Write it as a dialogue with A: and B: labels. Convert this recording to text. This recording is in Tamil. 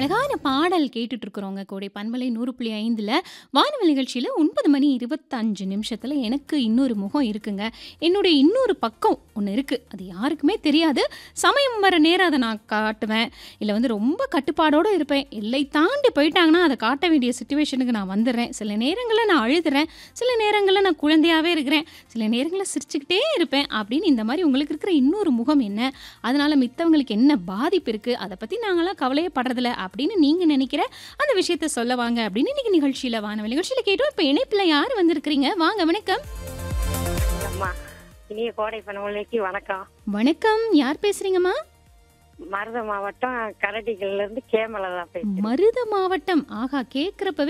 A: அழகான பாடல் கேட்டுட்டு இருக்கிறோங்க கோடை பண்பலை நூறு புள்ளி ஐந்தில் வானொலி நிகழ்ச்சியில் ஒன்பது மணி இருபத்தஞ்சு நிமிஷத்தில் எனக்கு இன்னொரு முகம் இருக்குங்க என்னுடைய இன்னொரு பக்கம் ஒன்று இருக்குது அது யாருக்குமே தெரியாது சமயம் வர நேரம் அதை நான் காட்டுவேன் இல்லை வந்து ரொம்ப கட்டுப்பாடோடு இருப்பேன் எல்லை தாண்டி போயிட்டாங்கன்னா அதை காட்ட வேண்டிய சுச்சுவேஷனுக்கு நான் வந்துடுறேன் சில நேரங்களில் நான் அழுதுறேன் சில நேரங்களில் நான் குழந்தையாகவே இருக்கிறேன் சில நேரங்களில் சிரிச்சுக்கிட்டே இருப்பேன் அப்படின்னு இந்த மாதிரி உங்களுக்கு இருக்கிற இன்னொரு முகம் என்ன அதனால் மித்தவங்களுக்கு என்ன பாதிப்பு இருக்குது அதை பற்றி நாங்களாம் கவலையே படுறதில்ல அப்படின்னு நீங்கள் நினைக்கிற அந்த விஷயத்த சொல்ல வாங்க அப்படின்னு இன்னைக்கு நிகழ்ச்சியில் வானவல் நிகழ்ச்சியில் கேட்டோம் இப்போ இணைப்பில் யார் வந்திருக்கிறீங்க வாங்க வணக்கம்
B: அம்மா இனிய கோடை பணவலைக்கு வணக்கம்
A: வணக்கம் யார் பேசுறீங்கம்மா
B: மருத மாவட்டம் கரடிகள்ல இருந்து கேமலா தான் பேசுறேன்
A: மருத மாவட்டம் ஆகா கேட்குறப்பவே